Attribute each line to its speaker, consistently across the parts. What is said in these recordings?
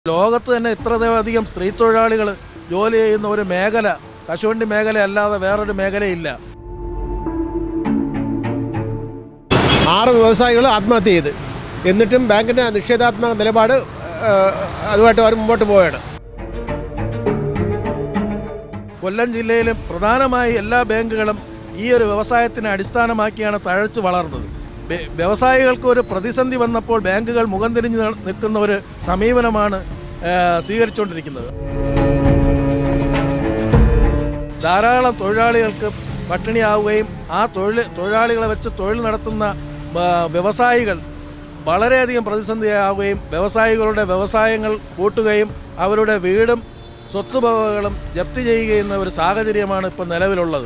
Speaker 1: ലോകത്ത് തന്നെ ഇത്രയധികം സ്ത്രീ തൊഴിലാളികൾ ജോലി ചെയ്യുന്ന ഒരു മേഖല കശുവണ്ടി മേഖല അല്ലാതെ വേറൊരു മേഖലയില്ല
Speaker 2: ആറ് വ്യവസായികൾ ആത്മഹത്യ ചെയ്ത് എന്നിട്ടും ബാങ്കിൻ്റെ നിഷേധാത്മക നിലപാട് ആ, അതുമായിട്ട് അവർ മുമ്പോട്ട് പോവുകയാണ്
Speaker 1: കൊല്ലം ജില്ലയിലും പ്രധാനമായി എല്ലാ ബാങ്കുകളും ഈ ഒരു വ്യവസായത്തിനെ അടിസ്ഥാനമാക്കിയാണ് തഴച്ചു വളർന്നത് ബെ- വ്യവസായികൾക്ക് ഒരു പ്രതിസന്ധി വന്നപ്പോൾ ബാങ്കുകൾ മുഖം തിരിഞ്ഞ് നി- നിൽക്കുന്ന ഒരു സമീപനമാണ് ആ, സ്വീകരിച്ചുകൊണ്ടിരിക്കുന്നത് ധാരാളം തൊഴിലാളികൾക്ക് പട്ടിണിയാവുകയും ആ തൊഴിൽ തൊഴിലാളികളെ വെച്ച് തൊഴിൽ നടത്തുന്ന ആ, വ്യവസായികൾ വളരെയധികം പ്രതിസന്ധിയാവുകയും വ്യവസായികളുടെ വ്യവസായങ്ങൾ പൂട്ടുകയും അവരുടെ വീടും സ്വത്തുവകകളും ജപ്തി ചെയ്യുന്ന ഒരു സാഹചര്യമാണ് ഇപ്പോൾ നിലവിലുള്ളത്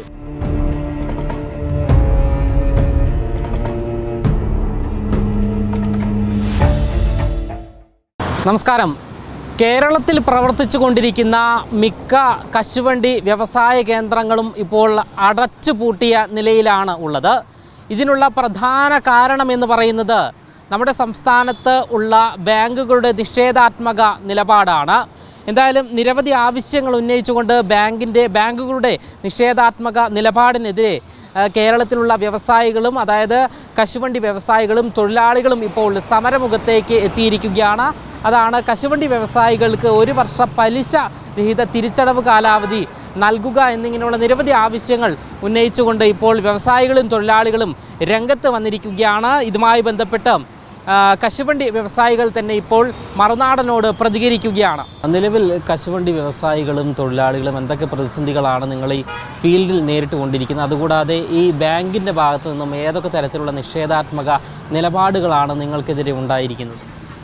Speaker 3: നമസ്കാരം കേരളത്തിൽ പ്രവർത്തിച്ചു കൊണ്ടിരിക്കുന്ന മിക്ക കശുവണ്ടി വ്യവസായ കേന്ദ്രങ്ങളും ഇപ്പോൾ അടച്ചുപൂട്ടിയ നിലയിലാണ് ഉള്ളത് ഇതിനുള്ള പ്രധാന കാരണം എന്ന് പറയുന്നത് നമ്മുടെ സംസ്ഥാനത്ത് ഉള്ള ബാങ്കുകളുടെ നിഷേധാത്മക നിലപാടാണ് എന്തായാലും നിരവധി ആവശ്യങ്ങൾ ഉന്നയിച്ചുകൊണ്ട് ബാങ്കിൻ്റെ ബാങ്കുകളുടെ നിഷേധാത്മക നിലപാടിനെതിരെ ആ, കേരളത്തിലുള്ള വ്യവസായികളും അതായത് കശുവണ്ടി വ്യവസായികളും തൊഴിലാളികളും ഇപ്പോൾ സമരമുഖത്തേക്ക് എത്തിയിരിക്കുകയാണ് അതാണ് കശുവണ്ടി വ്യവസായികൾക്ക് ഒരു വർഷ പലിശ രഹിത തിരിച്ചടവ് കാലാവധി നൽകുക എന്നിങ്ങനെയുള്ള നിരവധി ആവശ്യങ്ങൾ ഉന്നയിച്ചുകൊണ്ട് ഇപ്പോൾ വ്യവസായികളും തൊഴിലാളികളും രംഗത്ത് വന്നിരിക്കുകയാണ് ഇതുമായി ബന്ധപ്പെട്ട് ആ, കശുവണ്ടി വ്യവസായികൾ തന്നെ ഇപ്പോൾ മറുനാടനോട് പ്രതികരിക്കുകയാണ് നിലവിൽ കശുവണ്ടി വ്യവസായികളും തൊഴിലാളികളും എന്തൊക്കെ പ്രതിസന്ധികളാണ് നിങ്ങൾ ഈ ഫീൽഡിൽ നേരിട്ട് കൊണ്ടിരിക്കുന്നത് അതുകൂടാതെ ഈ ബാങ്കിൻ്റെ ഭാഗത്തു നിന്നും ഏതൊക്കെ തരത്തിലുള്ള നിഷേധാത്മക നിലപാടുകളാണ് നിങ്ങൾക്കെതിരെ ഉണ്ടായിരിക്കുന്നത്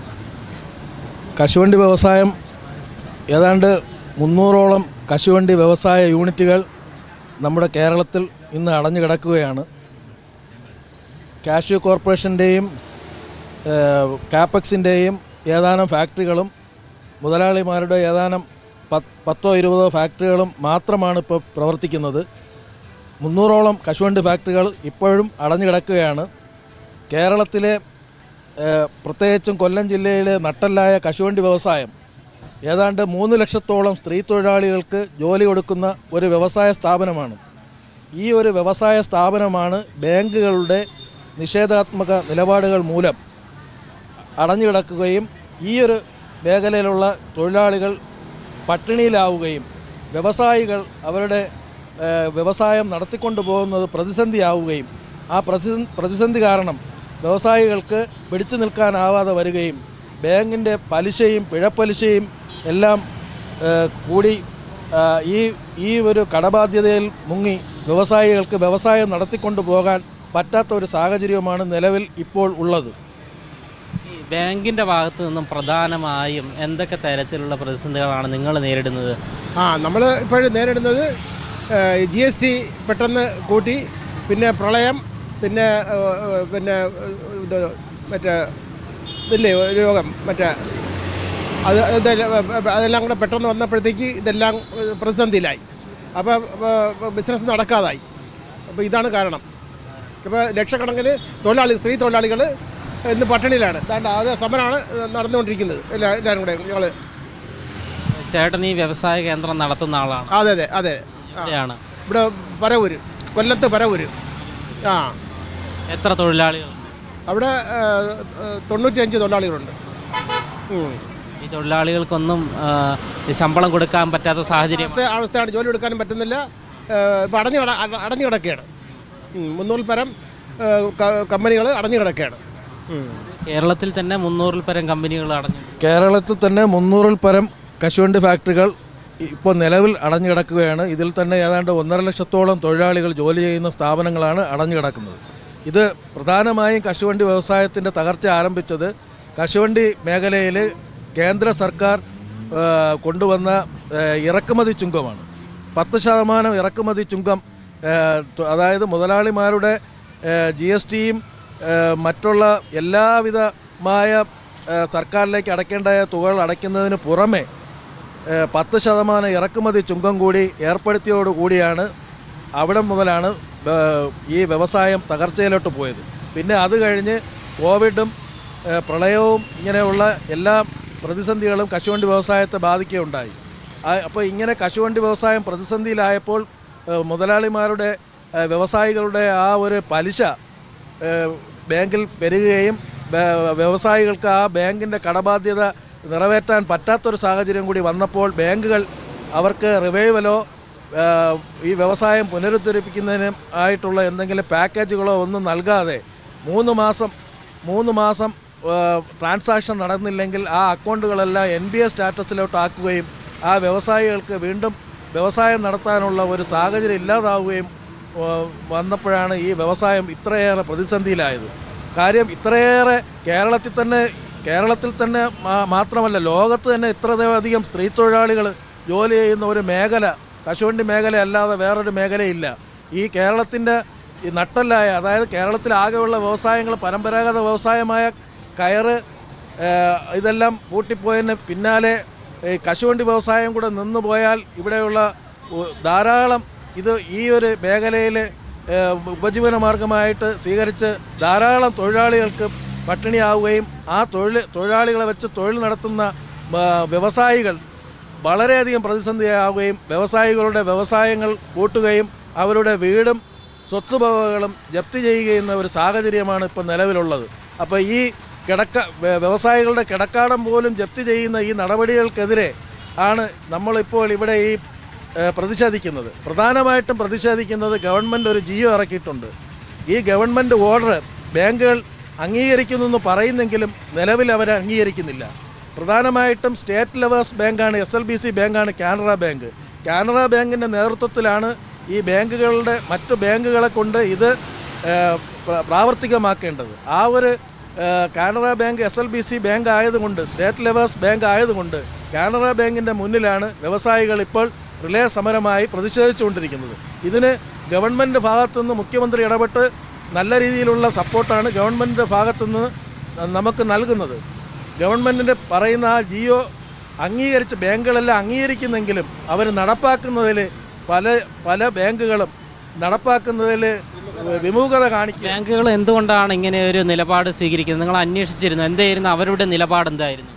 Speaker 1: കശുവണ്ടി വ്യവസായം ഏതാണ്ട് മുന്നൂറോളം കശുവണ്ടി വ്യവസായ യൂണിറ്റുകൾ നമ്മുടെ കേരളത്തിൽ ഇന്ന് അടഞ്ഞു കിടക്കുകയാണ് കാഷ്യൂ കോർപ്പറേഷൻ്റെയും കാപ്പക്സിൻ്റെയും ഏതാനും ഫാക്ടറികളും മുതലാളിമാരുടെ ഏതാനും പത്ത് പത്തോ ഇരുപതോ ഫാക്ടറികളും മാത്രമാണ് ഇപ്പോൾ പ്രവർത്തിക്കുന്നത് മുന്നൂറോളം കശുവണ്ടി ഫാക്ടറികൾ ഇപ്പോഴും അടഞ്ഞു കിടക്കുകയാണ് കേരളത്തിലെ ഏഹ്, പ്രത്യേകിച്ചും കൊല്ലം ജില്ലയിലെ നട്ടല്ലായ കശുവണ്ടി വ്യവസായം ഏതാണ്ട് മൂന്ന് ലക്ഷത്തോളം സ്ത്രീ തൊഴിലാളികൾക്ക് ജോലി കൊടുക്കുന്ന ഒരു വ്യവസായ സ്ഥാപനമാണ് ഈ ഒരു വ്യവസായ സ്ഥാപനമാണ് ബാങ്കുകളുടെ നിഷേധാത്മക നിലപാടുകൾ മൂലം അടഞ്ഞു കിടക്കുകയും ഈ ഒരു മേഖലയിലുള്ള തൊഴിലാളികൾ പട്ടിണിയിലാവുകയും വ്യവസായികൾ അവരുടെ ഏഹ്, വ്യവസായം നടത്തിക്കൊണ്ടു പോകുന്നത് പ്രതിസന്ധിയാവുകയും ആ പ്രതിസന്ധി പ്രതിസന്ധി കാരണം വ്യവസായികൾക്ക് പിടിച്ചു നിൽക്കാനാവാതെ വരികയും ബാങ്കിൻ്റെ പലിശയും പിഴപ്പലിശയും എല്ലാം ഏഹ്, കൂടി ആ, ഈ ഈ ഒരു കടബാധ്യതയിൽ മുങ്ങി വ്യവസായികൾക്ക് വ്യവസായം നടത്തിക്കൊണ്ടു പോകാൻ പറ്റാത്ത ഒരു സാഹചര്യമാണ് നിലവിൽ ഇപ്പോൾ ഉള്ളത്
Speaker 3: ഈ ബാങ്കിൻ്റെ ഭാഗത്തു നിന്നും പ്രധാനമായും എന്തൊക്കെ തരത്തിലുള്ള പ്രതിസന്ധികളാണ് നിങ്ങൾ നേരിടുന്നത്
Speaker 2: ആ നമ്മൾ ഇപ്പോഴും നേരിടുന്നത് ജി എസ് ടി പെട്ടെന്ന് കൂട്ടി പിന്നെ പ്രളയം പിന്നെ ആ, ആ, പിന്നെ ആ, ഇത് മറ്റേ ഇതില്ലേ ഒരു രോഗം മറ്റേ അത് ഇതെല്ലാം അതെല്ലാം കൂടെ പെട്ടെന്ന് വന്നപ്പോഴത്തേക്ക് ഇതെല്ലാം പ്രതിസന്ധിയിലായി അപ്പോൾ ബിസിനസ് നടക്കാതായി അപ്പോൾ ഇതാണ് കാരണം ഇപ്പോൾ ലക്ഷക്കണക്കിന് തൊഴിലാളി സ്ത്രീ തൊഴിലാളികൾ ഇന്ന് പട്ടിണിയിലാണ് ദാണ്ട് ആ ഒരു സമരമാണ് നടന്നുകൊണ്ടിരിക്കുന്നത് എല്ലാ എല്ലാവരും കൂടെ ഞങ്ങൾ
Speaker 3: ചേട്ടൻ ഈ വ്യവസായ കേന്ദ്രം നടത്തുന്ന ആളാണ്
Speaker 2: അതെ അതെ അതെ ആ.
Speaker 3: ശരിയാണ്
Speaker 2: ഇവിടെ പരവൂര് കൊല്ലത്ത് പരവൂര് ആ
Speaker 3: എത്ര തൊഴിലാളികൾ
Speaker 2: അവിടെ ആ, ആ, തൊണ്ണൂറ്റിയഞ്ച് തൊഴിലാളികളുണ്ട് ഉം.
Speaker 3: ഈ തൊഴിലാളികൾക്കൊന്നും ആ, ഈ ശമ്പളം കൊടുക്കാൻ പറ്റാത്ത സാഹചര്യം
Speaker 2: അവസ്ഥ അവസ്ഥയാണ് ജോലി എടുക്കാനും പറ്റുന്നില്ല ഇപ്പം അടഞ്ഞു കിട അട- അടഞ്ഞു കിടക്കുകയാണ് ഉം. മുന്നൂറിൽ പരം കമ്പനികൾ അടഞ്ഞു കിടക്കുകയാണ് ഉം.
Speaker 3: കേരളത്തിൽ തന്നെ മുന്നൂറിൽ പരം കമ്പനികൾ അടഞ്ഞു
Speaker 1: കേരളത്തിൽ തന്നെ മുന്നൂറിൽ പരം കശുവണ്ടി ഫാക്ടറികൾ ഇപ്പോൾ നിലവിൽ അടഞ്ഞു കിടക്കുകയാണ് ഇതിൽ തന്നെ ഏതാണ്ട് ഒന്നര ലക്ഷത്തോളം തൊഴിലാളികൾ ജോലി ചെയ്യുന്ന സ്ഥാപനങ്ങളാണ് അടഞ്ഞു കിടക്കുന്നത് ഇത് പ്രധാനമായും കശുവണ്ടി വ്യവസായത്തിൻ്റെ തകർച്ച ആരംഭിച്ചത് കശുവണ്ടി മേഖലയിൽ കേന്ദ്ര സർക്കാർ ആ, കൊണ്ടുവന്ന ആ, ഇറക്കുമതി ചുങ്കമാണ് പത്ത് ശതമാനം ഇറക്കുമതി ചുങ്കം ആ, ത- അതായത് മുതലാളിമാരുടെ ജി എസ് ടിയും മറ്റുള്ള എല്ലാവിധമായ ആ, സർക്കാരിലേക്ക് അടയ്ക്കേണ്ട തുകകൾ അടയ്ക്കുന്നതിന് പുറമെ ഏ, പത്ത് ശതമാനം ഇറക്കുമതി ചുങ്കം കൂടി ഏർപ്പെടുത്തിയോടുകൂടിയാണ് അവിടെ മുതലാണ് ഏ, ഈ വ്യവസായം തകർച്ചയിലോട്ട് പോയത് പിന്നെ അത് കഴിഞ്ഞ് കോവിഡും ഏ, പ്രളയവും ഇങ്ങനെയുള്ള എല്ലാ പ്രതിസന്ധികളും കശുവണ്ടി വ്യവസായത്തെ ബാധിക്കുകയുണ്ടായി ആ- അപ്പോൾ ഇങ്ങനെ കശുവണ്ടി വ്യവസായം പ്രതിസന്ധിയിലായപ്പോൾ ഏഹ്, മുതലാളിമാരുടെ ഏഹ്, വ്യവസായികളുടെ ആ ഒരു പലിശ ഏഹ്, ബാങ്കിൽ പെരുകുകയും ബേ- വ്യവസായികൾക്ക് ആ ബാങ്കിൻ്റെ കടബാധ്യത നിറവേറ്റാൻ പറ്റാത്തൊരു സാഹചര്യം കൂടി വന്നപ്പോൾ ബാങ്കുകൾ അവർക്ക് റിവൈവലോ ഏഹ്, ഈ വ്യവസായം പുനരുദ്ധരിപ്പിക്കുന്നതിനും ആയിട്ടുള്ള എന്തെങ്കിലും പാക്കേജുകളോ ഒന്നും നൽകാതെ മൂന്ന് മാസം മൂന്ന് മാസം ഏഹ്, ട്രാൻസാക്ഷൻ നടന്നില്ലെങ്കിൽ ആ അക്കൗണ്ടുകളെല്ലാം എൻ ബി എ സ്റ്റാറ്റസിലോട്ട് ആക്കുകയും ആ വ്യവസായികൾക്ക് വീണ്ടും വ്യവസായം നടത്താനുള്ള ഒരു സാഹചര്യം ഇല്ലാതാവുകയും ഏഹ്, വന്നപ്പോഴാണ് ഈ വ്യവസായം ഇത്രയേറെ പ്രതിസന്ധിയിലായത് കാര്യം ഇത്രയേറെ കേരളത്തിൽ തന്നെ കേരളത്തിൽ തന്നെ മാ- മാത്രമല്ല ലോകത്ത് തന്നെ ഇത്രയധികം സ്ത്രീ തൊഴിലാളികൾ ജോലി ചെയ്യുന്ന ഒരു മേഖല കശുവണ്ടി മേഖല അല്ലാതെ വേറൊരു മേഖലയില്ല ഈ കേരളത്തിൻ്റെ ഈ നട്ടല്ലായ അതായത് കേരളത്തിൽ ആകെയുള്ള വ്യവസായങ്ങൾ പരമ്പരാഗത വ്യവസായമായ കയറ് ഏഹ്, ഇതെല്ലാം പൂട്ടിപ്പോയതിന് പിന്നാലെ ഈ കശുവണ്ടി വ്യവസായം കൂടെ നിന്നു പോയാൽ ഇവിടെയുള്ള ഉ- ധാരാളം ഇത് ഈ ഒരു മേഖലയിൽ ഏഹ്, ഉപജീവന മാർഗമായിട്ട് സ്വീകരിച്ച് ധാരാളം തൊഴിലാളികൾക്ക് പട്ടിണിയാവുകയും ആ തൊഴിൽ തൊഴിലാളികളെ വെച്ച് തൊഴിൽ നടത്തുന്ന ആ, വ്യവസായികൾ വളരെയധികം പ്രതിസന്ധിയാവുകയും വ്യവസായികളുടെ വ്യവസായങ്ങൾ കൂട്ടുകയും അവരുടെ വീടും സ്വത്തുവകകളും ജപ്തി ചെയ്യുകയും ഒരു സാഹചര്യമാണ് ഇപ്പോൾ നിലവിലുള്ളത് അപ്പോൾ ഈ കിടക്ക വ്യ- വ്യവസായികളുടെ കിടക്കാടം പോലും ജപ്തി ചെയ്യുന്ന ഈ നടപടികൾക്കെതിരെ ആണ് നമ്മളിപ്പോൾ ഇവിടെ ഈ ഏഹ്, പ്രതിഷേധിക്കുന്നത് പ്രധാനമായിട്ടും പ്രതിഷേധിക്കുന്നത് ഗവൺമെൻറ് ഒരു ജിയോ ഇറക്കിയിട്ടുണ്ട് ഈ ഗവൺമെൻറ് ഓർഡർ ബാങ്കുകൾ അംഗീകരിക്കുന്നു എന്ന് പറയുന്നെങ്കിലും നിലവിൽ അവർ അംഗീകരിക്കുന്നില്ല പ്രധാനമായിട്ടും സ്റ്റേറ്റ് ലെവേഴ്സ് ബാങ്കാണ് എസ് എൽ ബി സി ബാങ്കാണ് കാനറ ബാങ്ക് കാനറ ബാങ്കിൻ്റെ നേതൃത്വത്തിലാണ് ഈ ബാങ്കുകളുടെ മറ്റു ബാങ്കുകളെ കൊണ്ട് ഇത് ഏഹ്, പ്ര- പ്രാവർത്തികമാക്കേണ്ടത് ആ ഒരു ഏഹ്, Canara bank S L B C bank ആയതുകൊണ്ട് സ്റ്റേറ്റ് ലെവേഴ്സ് ബാങ്ക് ആയതുകൊണ്ട് കാനറ ബാങ്കിൻ്റെ മുന്നിലാണ് വ്യവസായികൾ ഇപ്പോൾ റിലേ സമരമായി പ്രതിഷേധിച്ചുകൊണ്ടിരിക്കുന്നത് ഇതിന് ഗവൺമെൻറ് ഭാഗത്തുനിന്ന് മുഖ്യമന്ത്രി ഇടപെട്ട് നല്ല രീതിയിലുള്ള സപ്പോർട്ടാണ് ഗവൺമെൻറ് ഭാഗത്തുനിന്ന് നമുക്ക് നൽകുന്നത് ഗവൺമെൻറ്റിൻ്റെ പറയുന്ന ആ ജിയോ അംഗീകരിച്ച് ബാങ്കുകളെല്ലാം അംഗീകരിക്കുന്നെങ്കിലും അവർ നടപ്പാക്കുന്നതിൽ പല പല ബാങ്കുകളും നടപ്പാക്കുന്നതിൽ വിമുഖത കാണിക്കുക
Speaker 3: ബാങ്കുകൾ എന്തുകൊണ്ടാണ് ഇങ്ങനെ ഒരു നിലപാട് സ്വീകരിക്കുന്നത് നിങ്ങൾ അന്വേഷിച്ചിരുന്നു എന്തായിരുന്നു അവരുടെ നിലപാട് എന്തായിരുന്നു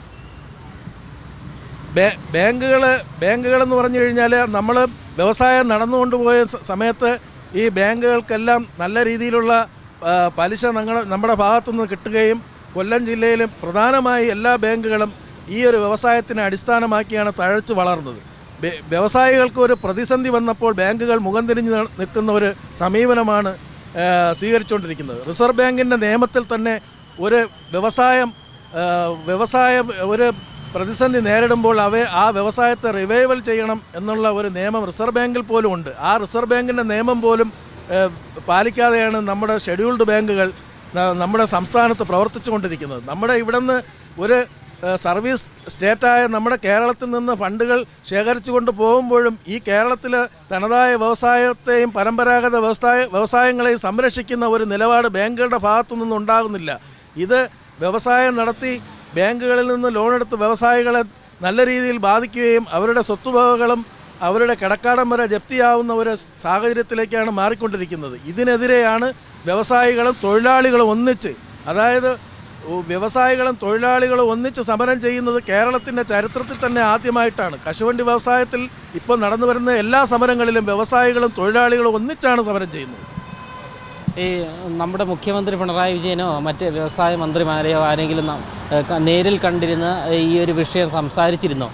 Speaker 1: ബേ- ബാങ്കുകൾ ബാങ്കുകളെന്ന് പറഞ്ഞു കഴിഞ്ഞാൽ നമ്മൾ വ്യവസായം നടന്നുകൊണ്ട് പോയ സ- സമയത്ത് ഈ ബാങ്കുകൾക്കെല്ലാം നല്ല രീതിയിലുള്ള ആ, പലിശ ഞങ്ങൾ നമ്മുടെ ഭാഗത്തുനിന്ന് കിട്ടുകയും കൊല്ലം ജില്ലയിലും പ്രധാനമായി എല്ലാ ബാങ്കുകളും ഈ ഒരു വ്യവസായത്തിനെ അടിസ്ഥാനമാക്കിയാണ് തഴച്ചു വളർന്നത് ബെ- വ്യവസായികൾക്ക് ഒരു പ്രതിസന്ധി വന്നപ്പോൾ ബാങ്കുകൾ മുഖം തിരിഞ്ഞ് നി- നിൽക്കുന്ന ഒരു സമീപനമാണ് ആ, സ്വീകരിച്ചുകൊണ്ടിരിക്കുന്നത് റിസർവ് ബാങ്കിൻ്റെ നിയമത്തിൽ തന്നെ ഒരു വ്യവസായം ആ, വ്യവസായം ഒരു പ്രതിസന്ധി നേരിടുമ്പോൾ അവ ആ വ്യവസായത്തെ റിവൈവൽ ചെയ്യണം എന്നുള്ള ഒരു നിയമം റിസർവ് ബാങ്കിൽ പോലും ഉണ്ട് ആ റിസർവ് ബാങ്കിൻ്റെ നിയമം പോലും ഏഹ്, പാലിക്കാതെയാണ് നമ്മുടെ ഷെഡ്യൂൾഡ് ബാങ്കുകൾ ന- നമ്മുടെ സംസ്ഥാനത്ത് പ്രവർത്തിച്ചു കൊണ്ടിരിക്കുന്നത് നമ്മുടെ ഇവിടുന്ന് ഒരു ഏഹ്, സർവീസ് സ്റ്റേറ്റായ നമ്മുടെ കേരളത്തിൽ നിന്ന് ഫണ്ടുകൾ ശേഖരിച്ചു കൊണ്ട് പോകുമ്പോഴും ഈ കേരളത്തിലെ തനതായ വ്യവസായത്തെയും പരമ്പരാഗത വ്യവസായ വ്യവസായങ്ങളെയും സംരക്ഷിക്കുന്ന ഒരു നിലപാട് ബാങ്കുകളുടെ ഭാഗത്തു നിന്നും ഉണ്ടാകുന്നില്ല ഇത് വ്യവസായം നടത്തി ബാങ്കുകളിൽ നിന്ന് ലോൺ എടുത്ത് വ്യവസായികളെ നല്ല രീതിയിൽ ബാധിക്കുകയും അവരുടെ സ്വത്തുവകകളും അവരുടെ കിടക്കാടം വരെ ജപ്തിയാവുന്ന ഒരു സാഹചര്യത്തിലേക്കാണ് മാറിക്കൊണ്ടിരിക്കുന്നത് ഇതിനെതിരെയാണ് വ്യവസായികളും തൊഴിലാളികളും ഒന്നിച്ച് അതായത് ഉ- വ്യവസായികളും തൊഴിലാളികളും ഒന്നിച്ച് സമരം ചെയ്യുന്നത് കേരളത്തിൻ്റെ ചരിത്രത്തിൽ തന്നെ ആദ്യമായിട്ടാണ് കശുവണ്ടി വ്യവസായത്തിൽ ഇപ്പോൾ നടന്നു വരുന്ന എല്ലാ സമരങ്ങളിലും വ്യവസായികളും തൊഴിലാളികളും ഒന്നിച്ചാണ് സമരം ചെയ്യുന്നത്
Speaker 3: ഈ നമ്മുടെ മുഖ്യമന്ത്രി പിണറായി വിജയനോ മറ്റ് വ്യവസായ മന്ത്രിമാരെയോ ആരെങ്കിലും ന- ഏഹ് ക- നേരിൽ കണ്ടിരുന്ന് ഈ ഒരു വിഷയം സംസാരിച്ചിരുന്നോ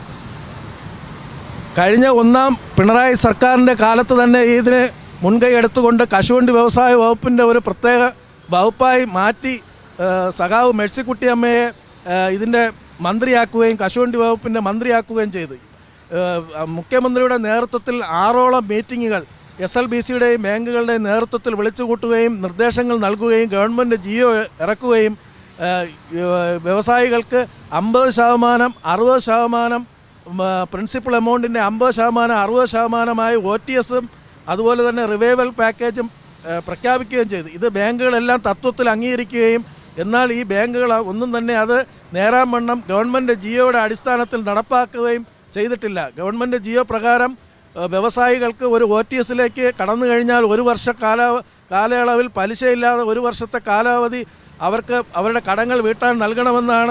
Speaker 1: കഴിഞ്ഞ ഒന്നാം പിണറായി സർക്കാരിൻ്റെ കാലത്ത് തന്നെ ഇതിന് മുൻകൈ എടുത്തുകൊണ്ട് കശുവണ്ടി വ്യവസായ വകുപ്പിൻ്റെ ഒരു പ്രത്യേക വകുപ്പായി മാറ്റി ഏഹ്, സഖാവ് മെഴ്സിക്കുട്ടിയമ്മയെ ഏഹ്, ഇതിൻ്റെ മന്ത്രിയാക്കുകയും കശുവണ്ടി വകുപ്പിൻ്റെ മന്ത്രിയാക്കുകയും ചെയ്തു ഏഹ്, മുഖ്യമന്ത്രിയുടെ നേതൃത്വത്തിൽ ആറോളം മീറ്റിങ്ങുകൾ എസ് എൽ ബി സിയുടെയും ബാങ്കുകളുടെയും നേതൃത്വത്തിൽ വിളിച്ചു കൂട്ടുകയും നിർദ്ദേശങ്ങൾ നൽകുകയും ഗവൺമെൻറ് ജിയോ ഇറക്കുകയും ഏഹ്, ഏഹ്, വ്യവസായികൾക്ക് അമ്പത് ശതമാനം അറുപത് ശതമാനം ഉം, ആ, പ്രിൻസിപ്പൽ എമൗണ്ടിൻ്റെ അമ്പത് ശതമാനം അറുപത് ശതമാനമായി ഒ ടി എസും അതുപോലെ തന്നെ റിവൈവൽ പാക്കേജും ഏ, പ്രഖ്യാപിക്കുകയും ചെയ്തു ഇത് ബാങ്കുകളെല്ലാം തത്വത്തിൽ അംഗീകരിക്കുകയും എന്നാൽ ഈ ബാങ്കുകൾ ഒന്നും തന്നെ അത് നേരാൻ വണ്ണം ഗവൺമെൻറ് ജിയോയുടെ അടിസ്ഥാനത്തിൽ നടപ്പാക്കുകയും ചെയ്തിട്ടില്ല ഗവൺമെൻറ് ജിയോ പ്രകാരം ഏ, വ്യവസായികൾക്ക് ഒരു ഒ ടി എസിലേക്ക് കടന്നു കഴിഞ്ഞാൽ ഒരു വർഷ കാല കാലയളവിൽ പലിശയില്ലാതെ ഒരു വർഷത്തെ കാലാവധി അവർക്ക് അവരുടെ കടങ്ങൾ വീട്ടാൻ നൽകണമെന്നാണ്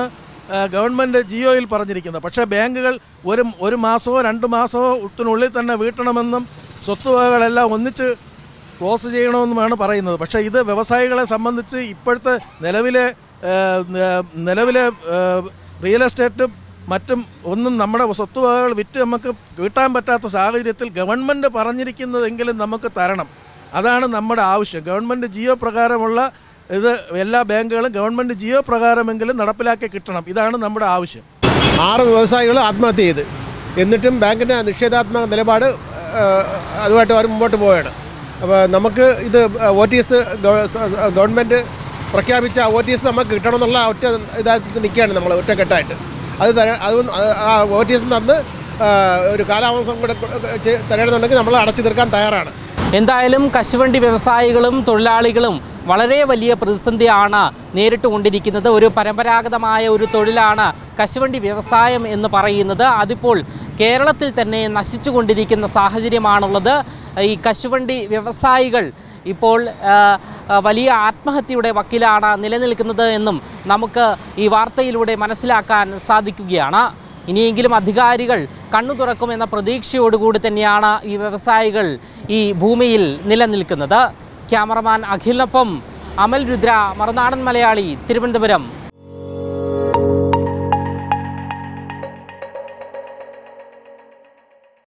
Speaker 1: ആ, ഗവൺമെൻറ് ജിയോയിൽ പറഞ്ഞിരിക്കുന്നത് പക്ഷേ ബാങ്കുകൾ ഒരു ഒരു മാസമോ രണ്ട് മാസമോ ത്തിനുള്ളിൽ തന്നെ വീട്ടണമെന്നും സ്വത്തുവകകളെല്ലാം ഒന്നിച്ച് ക്ലോസ് ചെയ്യണമെന്നുമാണ് പറയുന്നത് പക്ഷേ ഇത് വ്യവസായികളെ സംബന്ധിച്ച് ഇപ്പോഴത്തെ നിലവിലെ ആ, ന- നിലവിലെ ആ, റിയൽ എസ്റ്റേറ്റും മറ്റും ഒന്നും നമ്മുടെ സ്വത്തുവകകൾ വിറ്റ് നമുക്ക് കിട്ടാൻ പറ്റാത്ത സാഹചര്യത്തിൽ ഗവൺമെൻറ് പറഞ്ഞിരിക്കുന്നതെങ്കിലും നമുക്ക് തരണം അതാണ് നമ്മുടെ ആവശ്യം ഗവൺമെൻറ് ജിയോ പ്രകാരമുള്ള ഇത് എല്ലാ ബാങ്കുകളും ഗവൺമെൻറ് ജിയോ പ്രകാരമെങ്കിലും നടപ്പിലാക്കി കിട്ടണം ഇതാണ് നമ്മുടെ ആവശ്യം
Speaker 2: ആറ് വ്യവസായികൾ ആത്മഹത്യ ചെയ്ത് എന്നിട്ടും ബാങ്കിൻ്റെ നിഷേധാത്മക നിലപാട് ആ, അതുമായിട്ട് അവർ മുമ്പോട്ട് പോവുകയാണ് അപ്പോൾ നമുക്ക് ഇത് ഒ ടി എസ് ഗവൺമെൻറ് പ്രഖ്യാപിച്ച ഒ ടി എസ് നമുക്ക് കിട്ടണമെന്നുള്ള ഒറ്റ ഇതായിട്ട് നിൽക്കുകയാണ് നമ്മൾ ഒറ്റക്കെട്ടായിട്ട് അത് തര അത് ആ ഒ ടി എസ് തന്ന് ആ, ഒരു കാലാവസ്ഥ കൂടെ ചെ- തരണമെന്നുണ്ടെങ്കിൽ നമ്മൾ അടച്ചു തീർക്കാൻ തയ്യാറാണ്
Speaker 3: എന്തായാലും കശുവണ്ടി വ്യവസായികളും തൊഴിലാളികളും വളരെ വലിയ പ്രതിസന്ധിയാണ് നേരിട്ടുകൊണ്ടിരിക്കുന്നത് ഒരു പരമ്പരാഗതമായ ഒരു തൊഴിലാണ് കശുവണ്ടി വ്യവസായം എന്ന് പറയുന്നത് അതിപ്പോൾ കേരളത്തിൽ തന്നെ നശിച്ചുകൊണ്ടിരിക്കുന്ന സാഹചര്യമാണുള്ളത് ഈ കശുവണ്ടി വ്യവസായികൾ ഇപ്പോൾ ആ, ആ, വലിയ ആത്മഹത്യയുടെ വക്കിലാണ് നിലനിൽക്കുന്നത് എന്നും നമുക്ക് ഈ വാർത്തയിലൂടെ മനസ്സിലാക്കാൻ സാധിക്കുകയാണ് ഇനിയെങ്കിലും അധികാരികൾ കണ്ണു തുറക്കുമെന്ന പ്രതീക്ഷയോടുകൂടി തന്നെയാണ് ഈ വ്യവസായികൾ ഈ ഭൂമിയിൽ നിലനിൽക്കുന്നത് ക്യാമറമാൻ അഖിലിനൊപ്പം അമൽ രുദ്ര മറുനാടൻ മലയാളി തിരുവനന്തപുരം